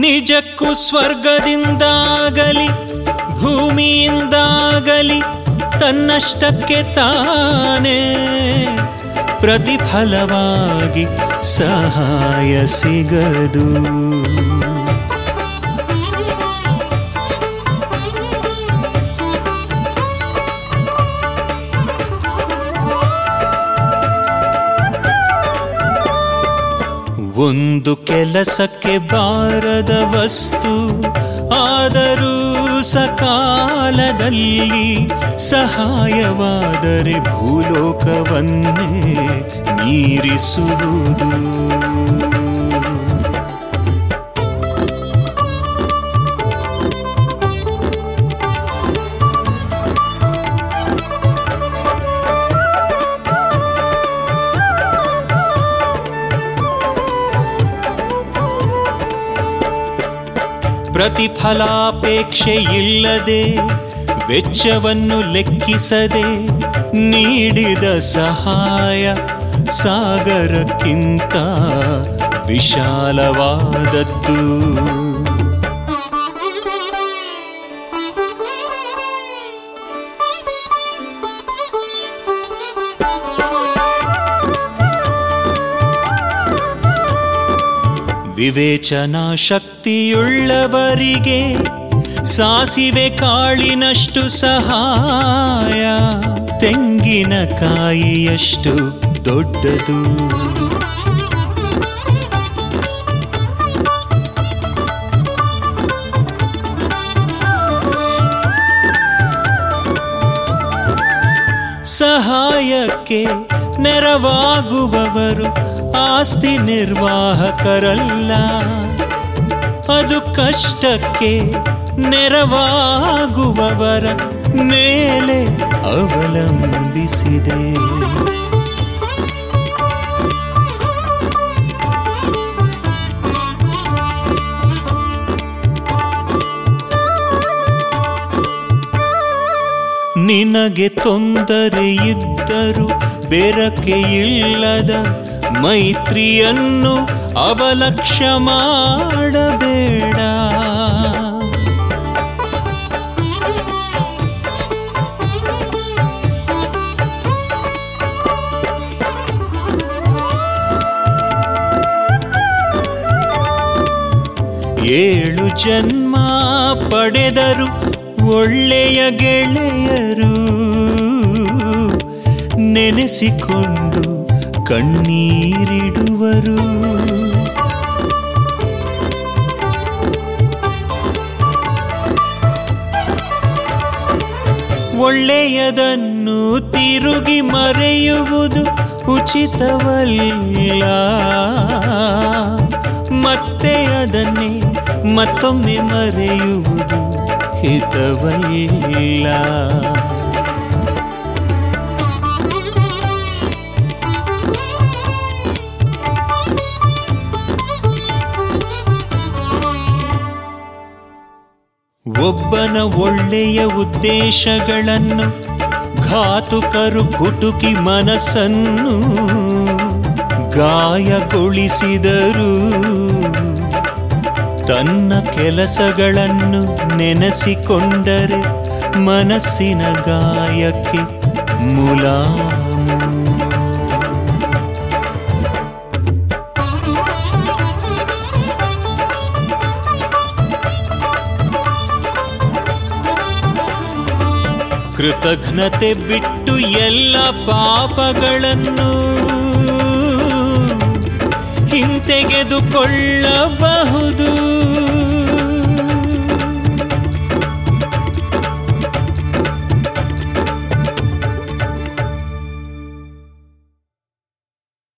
ನಿಜಕ್ಕೂ ಸ್ವರ್ಗದಿಂದಾಗಲಿ ಭೂಮಿಯಿಂದಾಗಲಿ ತನ್ನಷ್ಟಕ್ಕೆ ತಾನೇ ಪ್ರತಿಫಲವಾಗಿ ಸಹಾಯ ಸಿಗದು ಒಂದು ಕೆಲಸಕ್ಕೆ ಬಾರದ ವಸ್ತು ಆದರೂ ಸಕಾಲದಲ್ಲಿ ಸಹಾಯವಾದರೆ ಭೂಲೋಕವನ್ನೇ ಮೀರಿಸುವುದು ಪ್ರತಿಫಲಾಪೇಕ್ಷೆ ಇಲ್ಲದೆ ವೆಚ್ಚವನ್ನು ಲೆಕ್ಕಿಸದೆ ನೀಡಿದ ಸಹಾಯ ಸಾಗರಕ್ಕಿಂತ ವಿಶಾಲವಾದದ್ದು ವಿವೇಚನಾ ಶಕ್ತಿಯುಳ್ಳವರಿಗೆ ಸಾಸಿವೆ ಕಾಳಿನಷ್ಟು ಸಹಾಯ ತೆಂಗಿನಕಾಯಿಯಷ್ಟು ದೊಡ್ಡದು ಸಹಾಯಕ್ಕೆ ನೆರವಾಗುವವರು ಆಸ್ತಿ ನಿರ್ವಾಹಕರಲ್ಲ ಅದು ಕಷ್ಟಕ್ಕೆ ನೆರವಾಗುವವರ ಮೇಲೆ ಅವಲಂಬಿಸಿದೆ ನಿನಗೆ ತೊಂದರೆ ಇದ್ದರೂ ಬೆರಕೆ ಇಲ್ಲದ ಮೈತ್ರಿಯನ್ನು ಅವಲಕ್ಷ್ಯ ಮಾಡಬೇಡ ಏಳು ಜನ್ಮ ಪಡೆದರು ಒಳ್ಳೆಯ ಗೆಳೆಯರು ನೆನೆಸಿಕೊಂಡು ಕಣ್ಣೀರಿಡುವರು ಒಳ್ಳೆಯದನ್ನು ತಿರುಗಿ ಮರೆಯುವುದು ಉಚಿತವಲ್ಲ ಮತ್ತೆ ಅದನ್ನೇ ಮತ್ತೊಮ್ಮೆ ಮರೆಯುವುದು ಹಿತವಲ್ಲ ಒಬ್ಬನ ಒಳ್ಳೆಯ ಉದ್ದೇಶಗಳನ್ನು ಘಾತುಕರು ಕುಟುಕಿ ಮನಸ್ಸನ್ನು ಗಾಯಗೊಳಿಸಿದರು ತನ್ನ ಕೆಲಸಗಳನ್ನು ನೆನೆಸಿಕೊಂಡರೆ ಮನಸ್ಸಿನ ಗಾಯಕ್ಕೆ ಮುಲಾಮು ಕೃತಜ್ಞತೆ ಬಿಟ್ಟು ಎಲ್ಲ ಪಾಪಗಳನ್ನು ಹಿಂತೆಗೆದುಕೊಳ್ಳಬಹುದು